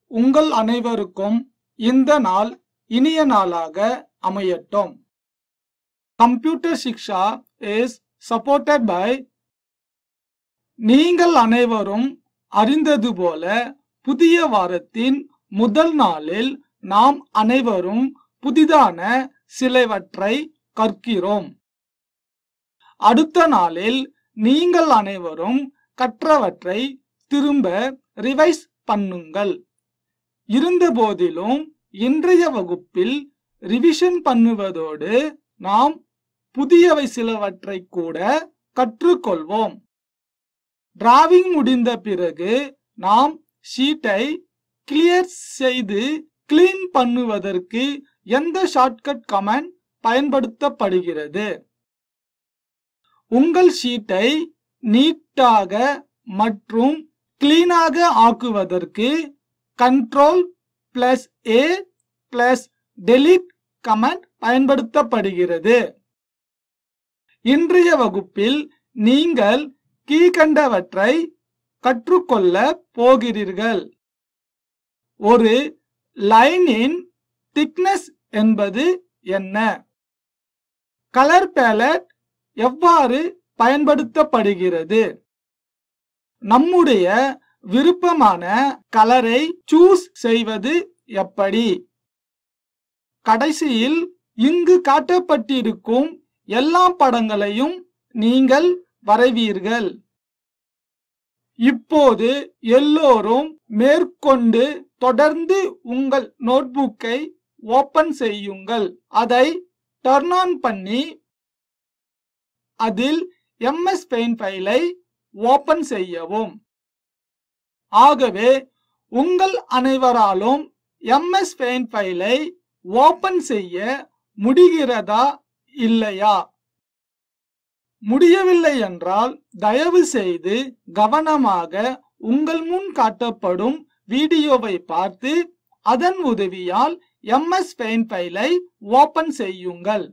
உங்கள் அனைவருக்கும் இந்த நாள் இனிய நாளாக அமையட்டும் computer Shiksha is supported by நீங்கள் அனைவரும் அறிந்தது போல புதிய வாரத்தின் முதல் நாளில் நாம் அனைவரும் புதிதான சிலவற்றை கற்கிறோம் அடுத்த நாளில் நீங்கள் அனைவரும் கற்றவற்றை திரும்ப ரிவைஸ் பண்ணுங்கள் இருந்தபோதிலும் இன்றைய வகுப்பில் ரிவிஷன் பண்ணுவதோடு நாம் புதியவை சிலவற்றை கூட கற்றுக்கொள்வோம் டிராவிங் முடிந்த பிறகு நாம் ஷீட்டை கிளியர் செய்து கிளீன் பண்ணுவதற்கு எந்த ஷார்ட்கட் கமெண்ட் பயன்படுத்தப்படுகிறது உங்கள் ஷீட்டை நீட்டாக மற்றும் கிளீனாக ஆக்குவதற்கு control plus A plus delete comment பயன்படுத்தப்படுகிறது இன்றைய வகுப்பில் நீங்கள் கீழ்கண்டவற்றை கற்றுக்கொள்ள போகிறீர்கள் ஒரு லைனின் திக்னஸ் என்பது என்ன கலர் பேலட் எவ்வாறு பயன்படுத்தப்படுகிறது நம்முடைய விருப்பமான கலரை சூஸ் செய்வது எப்படி கடைசியில் இங்கு காட்டப்பட்டிருக்கும் எல்லா படங்களையும் நீங்கள் வரைவீர்கள் இப்போது எல்லோரும் மேற்கொண்டு தொடர்ந்து உங்கள் நோட்புக்கை ஓபன் செய்யுங்கள் அதை டர்ன் ஆன் பண்ணி அதில் எம்எஸ் பெயிண்ட் ஃபைலை ஓபன் செய்யவும் ஆகவே உங்கள் அனைவராலும் எம்எஸ் பெயிண்ட் ஃபைலை ஓபன் செய்ய முடிகிறதா இல்லையா முடியவில்லை என்றால் தயவு செய்து கவனமாக உங்கள் முன் காட்டப்படும் வீடியோவை பார்த்து அதன் உதவியால் எம்எஸ் பெயிண்ட் ஃபைலை ஓபன் செய்யுங்கள்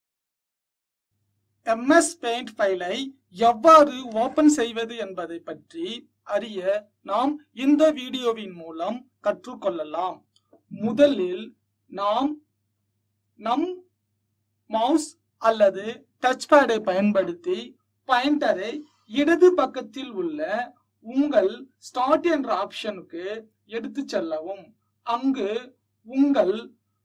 எம்எஸ் பெயிண்ட் ஃபைலை எவ்வாறு ஓபன் செய்வது என்பதை பற்றி அறிய நாம் இந்த வீடியோவின் மூலம் கற்றுக்கொள்ளலாம் முதலில் நாம் நம் மவுஸ் அல்லது டச் பேடை பயன்படுத்தி பாயிண்டரை இடது பக்கத்தில் உள்ள உங்கள் ஸ்டார்ட் என்ற ஆப்ஷனுக்கு எடுத்து செல்லவும் அங்கு உங்கள்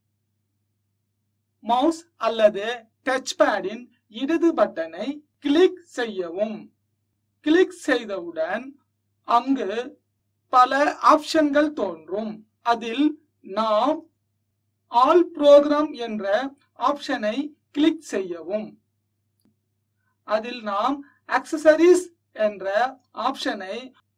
மவுஸ் அல்லது டச் பேடின் இடது பட்டனை கிளிக் செய்யவும் கிளிக் செய்தவுடன் அங்கு பல ஆப்ஷன்கள் தோன்றும் அதில் நாம் ஆல் ப்ரோக்ராம் என்ற ஆப்ஷனை கிளிக் செய்யவும் அதில் நாம் அக்சசரிஸ் என்ற ஆப்ஷனை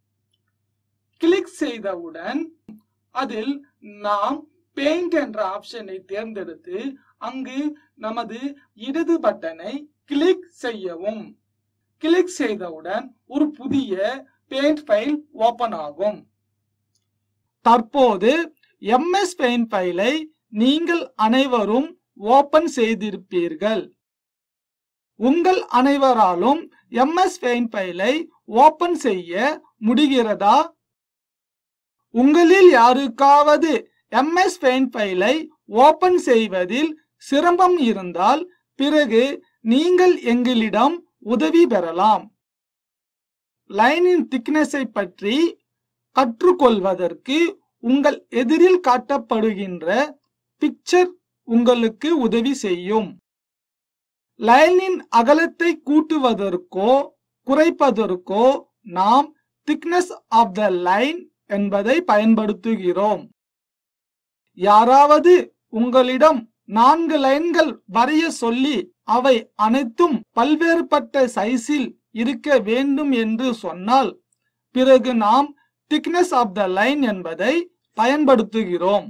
கிளிக் செய்தவுடன் அதில் நாம் பெயிண்ட் என்ற ஆப்ஷனை தேர்ந்தெடுத்து அங்கு நமது இடது பட்டனை கிளிக் செய்யவும் கிளிக் செய்தவுடன் ஒரு புதிய பெயிண்ட் ஃபைல் ஓபன் ஆகும் தற்போது எம்எஸ் பெயிண்ட் ஃபைலை நீங்கள் அனைவரும் ஓபன் செய்திருப்பீர்கள் உங்கள் அனைவராலும் எம்எஸ் பெயிண்ட் ஃபைலை ஓபன் செய்ய முடிகிறதா உங்களில் யாருக்காவது எம்எஸ் பெயிண்ட் ஃபைலை ஓபன் செய்வதில் சிரமம் இருந்தால் பிறகு நீங்கள் எங்களிடம் உதவி பெறலாம் லைனின் திக்னஸை பற்றி கற்றுக்கொள்வதற்கு உங்கள் எதிரில் காட்டப்படுகின்ற பிக்சர் உங்களுக்கு உதவி செய்யும் லைனின் அகலத்தை கூட்டுவதற்கோ குறைப்பதற்கோ நாம் திக்னஸ் ஆஃப் த லைன் என்பதை பயன்படுத்துகிறோம் யாராவது உங்களிடம் நான்கு லைன்கள் வரைய சொல்லி அவை அனைத்தும் பல்வேறுபட்ட சைஸில் இருக்க வேண்டும் என்று சொன்னால் பிறகு நாம் திக்னஸ் ஆஃப் த லைன் என்பதை பயன்படுத்துகிறோம்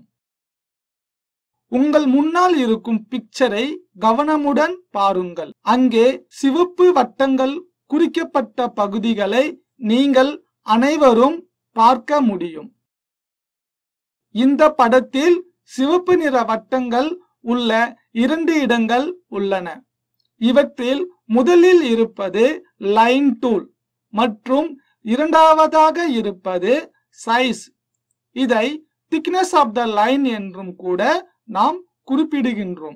உங்கள் முன்னால் இருக்கும் பிக்சரை கவனமுடன் பாருங்கள் அங்கே சிவப்பு வட்டங்கள் குறிக்கப்பட்ட பகுதிகளை நீங்கள் அனைவரும் பார்க்க முடியும் இந்த படத்தில் சிவப்பு நிற வட்டங்கள் உள்ள இரண்டு இடங்கள் உள்ளன இவற்றில் முதலில் இருப்பது லைன் டூல் மற்றும் இரண்டாவதாக இருப்பது சைஸ் இதை திக்னஸ் ஆஃப் த லைன் என்றும் கூட நாம் குறிப்பிடுகின்றோம்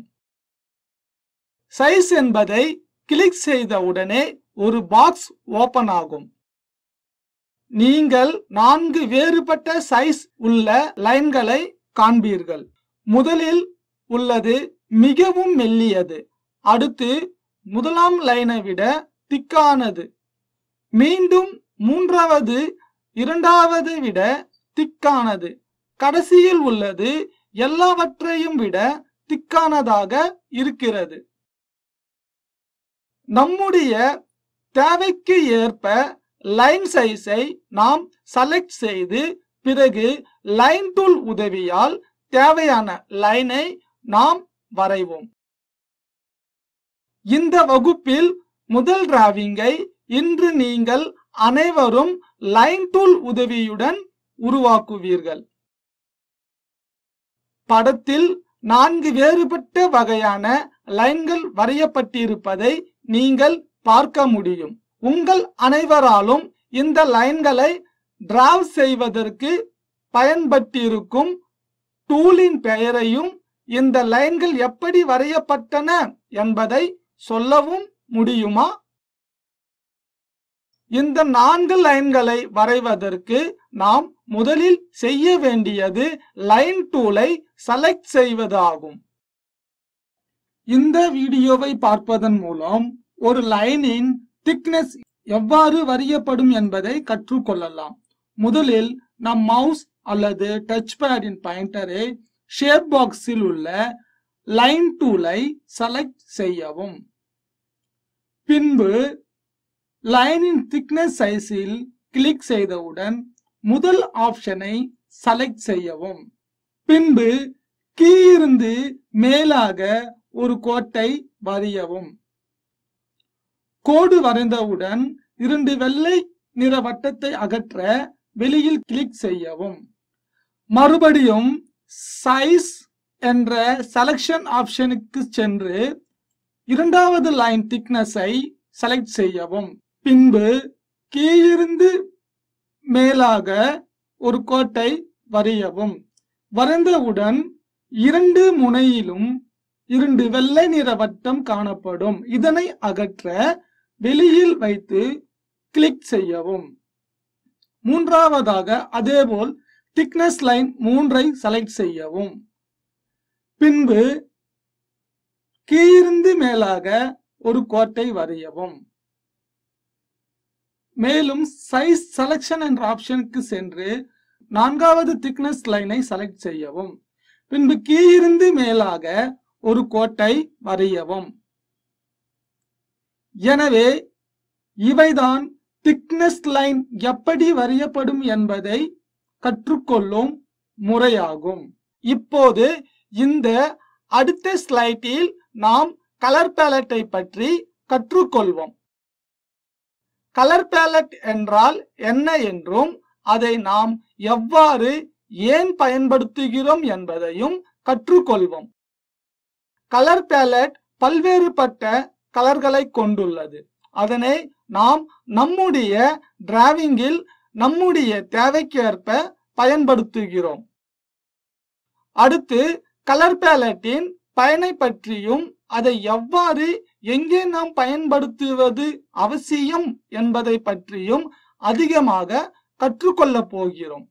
சைஸ் என்பதை கிளிக் செய்த உடனே ஒரு பாக்ஸ் ஓபன் ஆகும் நீங்கள் நான்கு வேறுபட்ட சைஸ் உள்ள லைன்களை காண்பீர்கள் முதலில் உள்ளது மிகவும் மெல்லியது அடுத்து முதலாம் லைனை விட திக்கானது மீண்டும் மூன்றாவது இரண்டாவது விட திக்கானது கடைசியில் உள்ளது எல்லாவற்றையும் விட திக்கானதாக இருக்கிறது நம்முடைய தேவைக்கு ஏற்ப லைன் சைஸை நாம் செலக்ட் செய்து பிறகு லைன் டூல் உதவியால் தேவையான லைனை நாம் வரைவோம் இந்த வகுப்பில் முதல் டிராவிங்கை இன்று நீங்கள் அனைவரும் லைன் டூல் உதவியுடன் உருவாக்குவீர்கள் படத்தில் நான்கு வேறுபட்ட வகையான லைன்கள் வரையப்பட்டிருப்பதை நீங்கள் பார்க்க முடியும் உங்கள் அனைவராலும் இந்த லைன்களை டிராவ் செய்வதற்கு பயன்பட்டிருக்கும் டூலின் பெயரையும் இந்த லைன்கள் எப்படி வரையப்பட்டன என்பதை சொல்லவும் முடியுமா இந்த நான்கு லைன்களை வரைவதற்கு நாம் முதலில் செய்ய வேண்டியது லைன் டூலை செலக்ட் செய்வதாகும் இந்த வீடியோவை பார்ப்பதன் மூலம் ஒரு லைனின் திக்னஸ் எவ்வாறு வரையப்படும் என்பதை கற்றுக்கொள்ளலாம் முதலில் நம் மவுஸ் அல்லது டச் பேடின் பாயிண்டரை ஷேப் பாக்ஸில் உள்ள லைன் டூலை செலக்ட் செய்யவும் பின்பு லைனின் திக்னஸ் சைஸில் கிளிக் செய்தவுடன் முதல் ஆப்ஷனை செலக்ட் செய்யவும் பின்பு கீழிருந்து மேலாக ஒரு கோட்டை வரையவும் கோடு வரைந்தவுடன் இரண்டு வெள்ளை நிற வட்டத்தை அகற்ற வெளியில் கிளிக் செய்யவும் மறுபடியும் சைஸ் என்ற செலக்ஷன் ஆப்ஷனுக்கு சென்று இரண்டாவது லைன் திக்னஸை செலக்ட் செய்யவும் பின்பு கீழிருந்து மேலாக ஒரு கோட்டை வரையவும் வரைந்தவுடன் இரண்டு முனையிலும் இரண்டு வெள்ளை நிற வட்டம் காணப்படும் இதனை அகற்ற வெளியில் வைத்து கிளிக் செய்யவும் மூன்றாவதாக அதேபோல் திக்னஸ் லைன் மூன்றை செலக்ட் செய்யவும் பின்பு கீழிருந்து மேலாக ஒரு கோட்டை வரையவும் மேலும் சைஸ் செலக்ஷன் என்ற ஆப்ஷனுக்கு சென்று நான்காவது திக்னஸ் லைனை செலக்ட் செய்யவும் பின்பு கீழிருந்து மேலாக ஒரு கோட்டை வரையவும் எனவே இவைதான் திக்னஸ் லைன் எப்படி வரையப்படும் என்பதை கற்றுக்கொள்ளும் முறையாகும் இப்போது இந்த அடுத்த ஸ்லைட்டில் நாம் கலர் பேலட்டை பற்றி கற்றுக்கொள்வோம் கலர் பேலட் என்றால் என்ன என்றும் அதை நாம் எவ்வாறு ஏன் பயன்படுத்துகிறோம் என்பதையும் கற்றுக்கொள்வோம் கலர் பேலட் பல்வேறுபட்ட கலர்களை கொண்டுள்ளது அதனை நாம் நம்முடைய டிராவிங்கில் நம்முடைய தேவைக்கேற்ப பயன்படுத்துகிறோம் அடுத்து கலர் பேலட்டின் பயனை பற்றியும் அதை எவ்வாறு எங்கே நாம் பயன்படுத்துவது அவசியம் என்பதை பற்றியும் அதிகமாக கற்றுக்கொள்ளப் போகிறோம்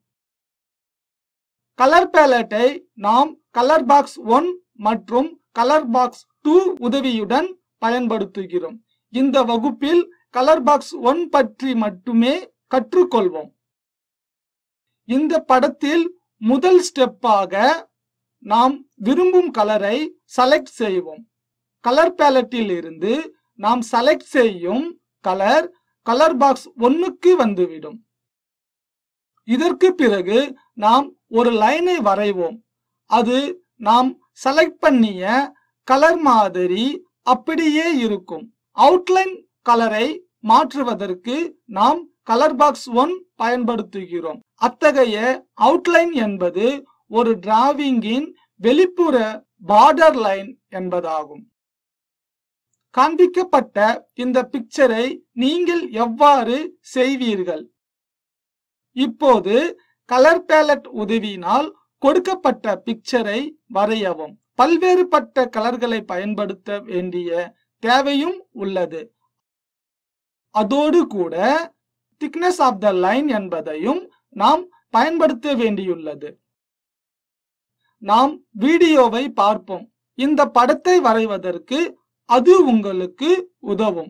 கலர் பேலட்டை நாம் கலர் பாக்ஸ் ஒன் மற்றும் கலர் பாக்ஸ் டூ உதவியுடன் பயன்படுத்துகிறோம் இந்த வகுப்பில் கலர் பாக்ஸ் ஒன் பற்றி மட்டுமே கற்றுக்கொள்வோம் இந்த படத்தில் முதல் ஸ்டெப்பாக நாம் விரும்பும் கலரை செலக்ட் செய்வோம் கலர் பேலட்டில் இருந்து நாம் செலக்ட் செய்யும் கலர் கலர் பாக்ஸ் ஒன்னுக்கு வந்துவிடும் இதற்கு பிறகு நாம் ஒரு லைனை வரைவோம் அது நாம் செலக்ட் பண்ணிய கலர் மாதிரி அப்படியே இருக்கும் அவுட்லைன் கலரை மாற்றுவதற்கு நாம் கலர் பாக்ஸ் ஒன் பயன்படுத்துகிறோம் அத்தகைய அவுட்லைன் என்பது ஒரு டிராவிங்கின் வெளிப்புற பார்டர் லைன் என்பதாகும் காண்பிக்கப்பட்ட இந்த பிக்சரை நீங்கள் எவ்வாறு செய்வீர்கள் இப்போது கலர் பேலட் உதவியினால் கொடுக்கப்பட்ட பிக்சரை வரையவும் பல்வேறுபட்ட கலர்களை பயன்படுத்த வேண்டிய தேவையும் உள்ளது அதோடு கூட திக்னஸ் ஆஃப் த லைன் என்பதையும் நாம் பயன்படுத்த வேண்டியுள்ளது நாம் வீடியோவை பார்ப்போம் இந்த படத்தை வரைவதற்கு அது உங்களுக்கு உதவும்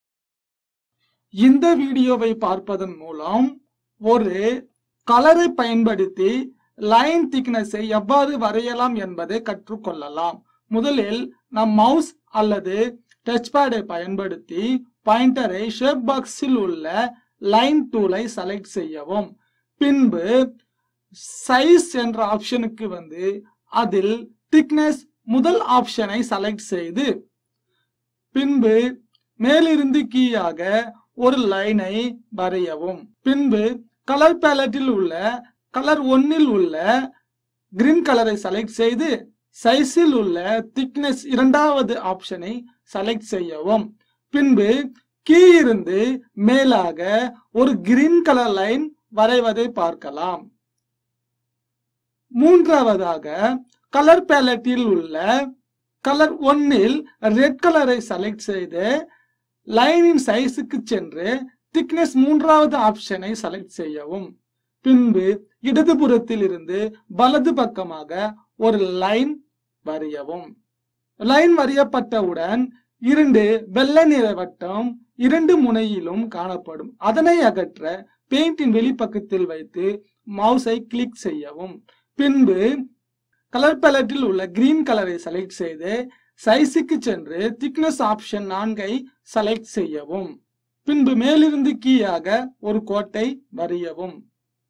இந்த வீடியோவை பார்ப்பதன் மூலம் ஒரு கலரை பயன்படுத்தி லைன் திக்னஸை எவ்வாறு வரையலாம் என்பதை கற்றுக்கொள்ளலாம் முதலில் நம் மவுஸ் அல்லது டச் பேடை பயன்படுத்தி பாயிண்டரை ஷேப் பாக்ஸில் உள்ள லைன் டூலை செலக்ட் செய்யவும் பின்பு சைஸ் என்ற ஆப்ஷனுக்கு வந்து அதில் திக்னஸ் முதல் ஆப்ஷனை செலக்ட் செய்து பின்பு மேலிருந்து கீழாக ஒரு லைனை வரையவும் பின்பு கலர் பேலட்டில் உள்ள கலர் ஒன்னில் உள்ள கிரீன் கலரை செலக்ட் செய்து சைஸில் உள்ள திக்னஸ் இரண்டாவது ஆப்ஷனை செலக்ட் செய்யவும் பின்பு கீழிருந்து மேலாக ஒரு கிரீன் கலர் லைன் வரைவதை பார்க்கலாம் மூன்றாவதாக கலர் பேலட்டில் உள்ள கலர் ஒன்னில் ரெட் கலரை செலக்ட் செய்து லைனின் சைஸுக்கு சென்று திக்னஸ் மூன்றாவது ஆப்ஷனை செலக்ட் செய்யவும் பின்பு இடதுபுறத்தில் இருந்து வலது பக்கமாக ஒரு லைன் வரையவும் லைன் வரையப்பட்டவுடன் இரண்டு வெள்ளை நிற வட்டம் இரண்டு முனையிலும் காணப்படும் அதனை அகற்ற பெயிண்டின் வெளிப்பக்கத்தில் வைத்து மவுஸை கிளிக் செய்யவும் பின்பு கலர் பேலட்டில் உள்ள கிரீன் கலரை செலக்ட் செய்து சைஸுக்கு சென்று திக்னஸ் ஆப்ஷன் நான்கை செலக்ட் செய்யவும் பின்பு மேலிருந்து கீழாக ஒரு கோட்டை வரையவும்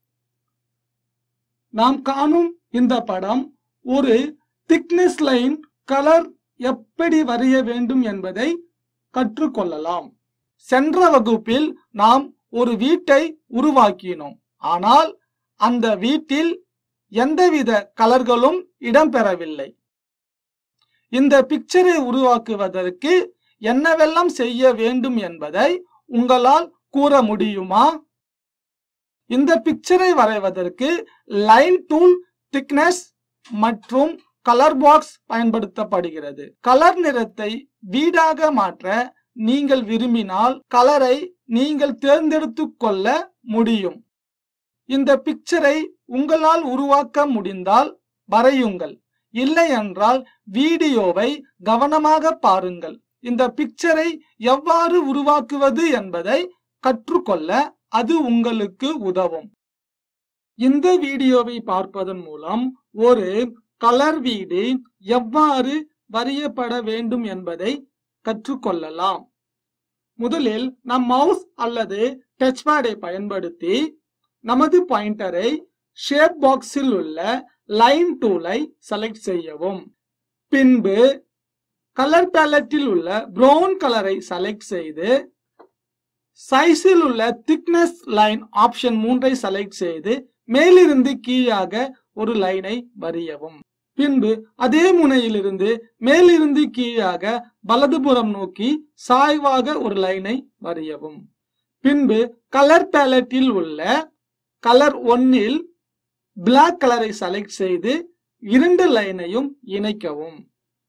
நாம் காணும் இந்த படம் ஒரு திக்னஸ் லைன் கலர் எப்படி வரைய வேண்டும் என்பதை கற்றுக்கொள்ளலாம் சென்ற வகுப்பில் நாம் ஒரு வீட்டை உருவாக்கினோம் ஆனால் அந்த வீட்டில் எந்தவித கலர்களும் இடம்பெறவில்லை இந்த பிக்சரை உருவாக்குவதற்கு என்னவெல்லாம் செய்ய வேண்டும் என்பதை உங்களால் கூற முடியுமா இந்த பிக்சரை வரைவதற்கு லைன் டூல் திக்னஸ் மற்றும் கலர் பாக்ஸ் பயன்படுத்தப்படுகிறது கலர் நிறத்தை வீடாக மாற்ற நீங்கள் விரும்பினால் கலரை நீங்கள் தேர்ந்தெடுத்துக் கொள்ள முடியும் இந்த பிக்சரை உங்களால் உருவாக்க முடிந்தால் வரையுங்கள் இல்லை என்றால் வீடியோவை கவனமாக பாருங்கள் இந்த பிக்சரை எவ்வாறு உருவாக்குவது என்பதை கற்றுக்கொள்ள அது உங்களுக்கு உதவும் இந்த வீடியோவை பார்ப்பதன் மூலம் ஒரு கலர் வீடு எவ்வாறு வரையப்பட வேண்டும் என்பதை கற்றுக்கொள்ளலாம் முதலில் நம் மவுஸ் அல்லது டச் பேடை பயன்படுத்தி நமது பாயிண்டரை ஷேப் பாக்ஸில் உள்ள லைன் டூலை செலக்ட் செய்யவும் பின்பு கலர் பேலட்டில் உள்ள பிரவுன் கலரை செலக்ட் செய்து சைஸில் உள்ள திக்னஸ் லைன் ஆப்ஷன் மூன்றை செலக்ட் செய்து மேலிருந்து கீழாக ஒரு லைனை வரையவும் பின்பு அதே முனையிலிருந்து மேலிருந்து கீழாக வலதுபுறம் நோக்கி சாய்வாக ஒரு லைனை வரையவும் பின்பு கலர் பேலட்டில் உள்ள கலர் ஒன்னில் பிளாக் கலரை செலக்ட் செய்து இரண்டு லைனையும் இணைக்கவும்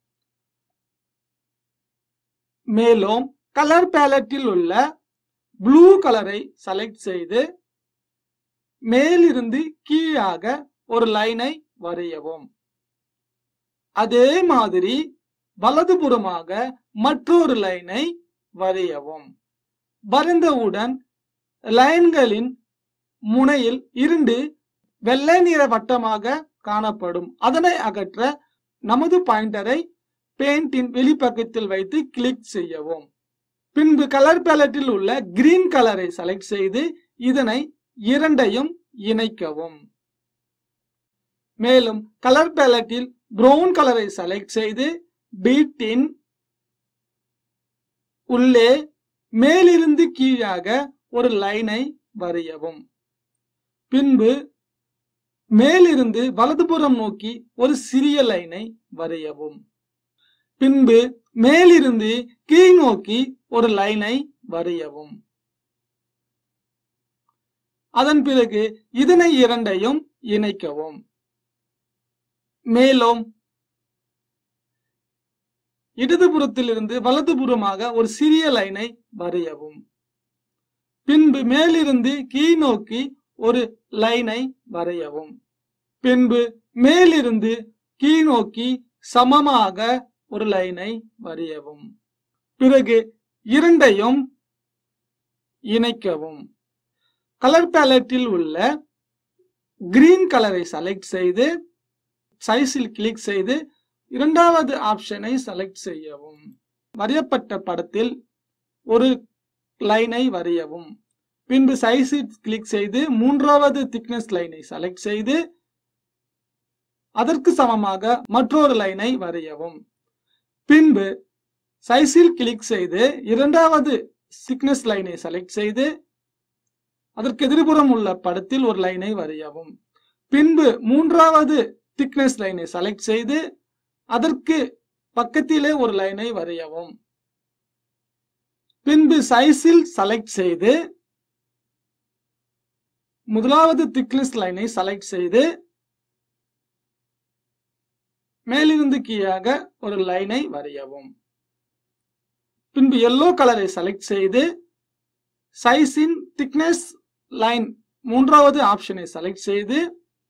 மேலும் கலர் பேலட்டில் உள்ள ப்ளூ கலரை செலக்ட் செய்து மேலிருந்து கீழாக ஒரு லைனை வரையவும் அதே மாதிரி வலதுபுறமாக மற்றொரு லைனை வரையவும் வரைந்தவுடன் லைன்களின் முனையில் இரண்டு வெள்ளை நிற வட்டமாக காணப்படும் அதனை அகற்ற நமது பாயிண்டரை பெயிண்டின் வெளிப்பக்கத்தில் வைத்து கிளிக் செய்யவும் பின்பு கலர் பேலட்டில் உள்ள கிரீன் கலரை செலக்ட் செய்து இதனை இரண்டையும் இணைக்கவும் மேலும் கலர் பேலட்டில் பிரவுன் கலரை செலக்ட் செய்து பீட்டின் உள்ளே மேலிருந்து கீழாக ஒரு லைனை வரையவும் பின்பு மேலிருந்து வலதுபுறம் நோக்கி ஒரு சிறிய லைனை வரையவும் பின்பு மேலிருந்து கீழ் நோக்கி ஒரு லைனை வரையவும் அதன் பிறகு இதனை இரண்டையும் இணைக்கவும் மேலும் இடதுபுறத்திலிருந்து வலதுபுறமாக ஒரு சிறிய லைனை வரையவும் பின்பு மேலிருந்து கீழ் நோக்கி ஒரு லைனை வரையவும் பின்பு மேலிருந்து கீழ் நோக்கி சமமாக ஒரு லைனை வரையவும் பிறகு இரண்டையும் இணைக்கவும் கலர் பேலட்டில் உள்ள கிரீன் கலரை செலக்ட் செய்து சைஸில் கிளிக் செய்து இரண்டாவது ஆப்ஷனை செலக்ட் செய்யவும் வரையப்பட்ட படத்தில் ஒரு லைனை வரையவும் பின்பு சைஸில் கிளிக் செய்து மூன்றாவது திக்னஸ் லைனை செலக்ட் செய்து அதற்கு சமமாக மற்றொரு லைனை வரையவும் பின்பு சைஸில் கிளிக் செய்து இரண்டாவது திக்னஸ் லைனை செலக்ட் செய்து அதற்கு எதிர்புறம் உள்ள படத்தில் ஒரு லைனை வரையவும் பின்பு மூன்றாவது திக்னஸ் லைனை செலக்ட் செய்து அதற்கு பக்கத்திலே ஒரு லைனை வரையவும் பின்பு சைஸில் செலக்ட் செய்து முதலாவது திக்னஸ் லைனை செலக்ட் செய்து மேலிருந்து கீழாக ஒரு லைனை வரையவும் பின்பு எல்லோ கலரை செலக்ட் செய்து சைஸின் திக்னஸ் லைன் மூன்றாவது ஆப்ஷனை செலக்ட் செய்து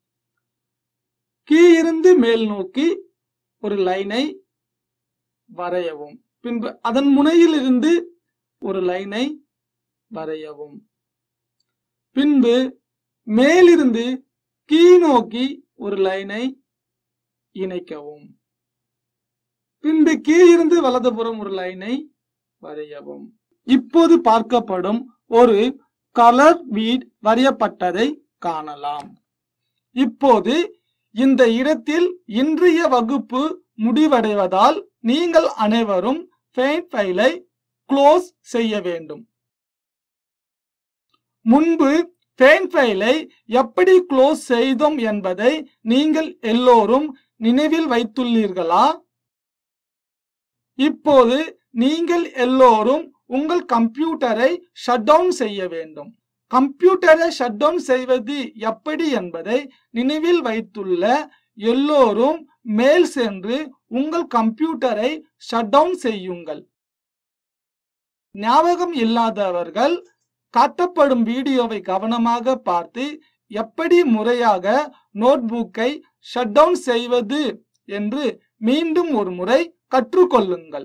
கீழிருந்து மேல் நோக்கி ஒரு லைனை வரையவும் பின்பு அதன் முனையில் இருந்து ஒரு லைனை வரையவும் பின்பு மேலிருந்து கீழ் நோக்கி ஒரு லைனை இணைக்கவும் பின்பு கீழிருந்து வலதுபுறம் ஒரு லைனை வரையவும் இப்போது பார்க்கப்படும் ஒரு கலர் வீட் வரையப்பட்டதை காணலாம் இப்போது இந்த இடத்தில் இன்றைய வகுப்பு முடிவடைவதால் நீங்கள் அனைவரும் பெயிண்ட் ஃபைலை க்ளோஸ் செய்ய வேண்டும் முன்பு பெயிண்ட் ஃபைலை எப்படி க்ளோஸ் செய்தோம் என்பதை நீங்கள் எல்லோரும் நினைவில் வைத்துள்ளீர்களா இப்போது நீங்கள் எல்லோரும் உங்கள் கம்ப்யூட்டரை ஷட் டவுன் செய்ய வேண்டும் கம்ப்யூட்டரை ஷட் டவுன் செய்வது எப்படி என்பதை நினைவில் வைத்துள்ள எல்லோரும் மேல் சென்று உங்கள் கம்ப்யூட்டரை ஷட் டவுன் செய்யுங்கள் ஞாபகம் இல்லாதவர்கள் காட்டப்படும் வீடியோவை கவனமாக பார்த்து எப்படி முறையாக நோட்புக்கை ஷட் டவுன் செய்வது என்று மீண்டும் ஒரு முறை கற்றுக்கொள்ளுங்கள்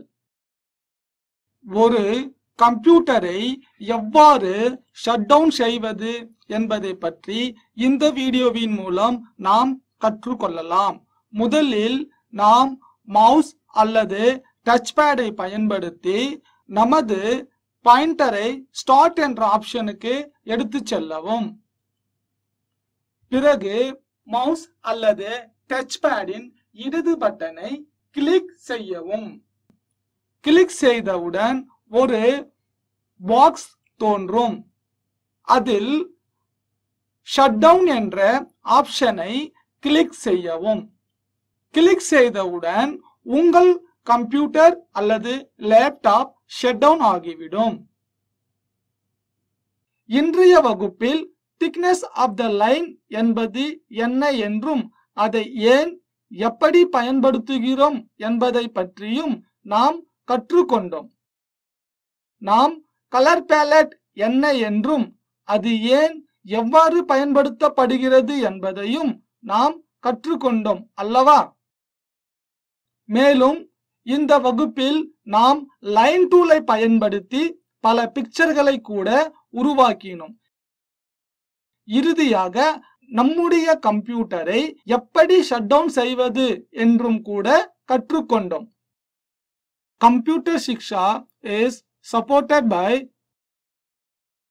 ஒரு கம்ப்யூட்டரை எவ்வாறு ஷட் டவுன் செய்வது என்பதை பற்றி இந்த வீடியோவின் மூலம் நாம் கற்றுக்கொள்ளலாம் முதலில் நாம் மவுஸ் அல்லது டச் பேடை பயன்படுத்தி நமது பாயிண்டரை ஸ்டார்ட் என்ற ஆப்ஷனுக்கு எடுத்து செல்லவும் பிறகு மவுஸ் அல்லது டச் பேடின் இடது பட்டனை கிளிக் செய்யவும் கிளிக் செய்தவுடன் ஒரு பாக்ஸ் தோன்றும் அதில் ஷட் டவுன் என்ற ஆப்ஷனை கிளிக் செய்யவும் கிளிக் செய்தவுடன் உங்கள் கம்ப்யூட்டர் அல்லது லேப்டாப் ஷட் டவுன் ஆகிவிடும் இன்றைய வகுப்பில் திக்னஸ் ஆஃப் த லைன் என்பது என்ன என்றும் அதை ஏன் எப்படி பயன்படுத்துகிறோம் என்பதை பற்றியும் நாம் கற்றுக்கொண்டோம் நாம் கலர் பேலட் என்ன என்றும் அது ஏன் எவ்வாறு பயன்படுத்தப்படுகிறது என்பதையும் நாம் கற்றுக்கொண்டோம் அல்லவா மேலும் இந்த வகுப்பில் நாம் லைன் டூலை பயன்படுத்தி பல பிக்சர்களை கூட உருவாக்கினோம் இறுதியாக நம்முடைய கம்ப்யூட்டரை எப்படி ஷட் டவுன் செய்வது என்றும் கூட கற்றுக்கொண்டோம் computer Shiksha is supported by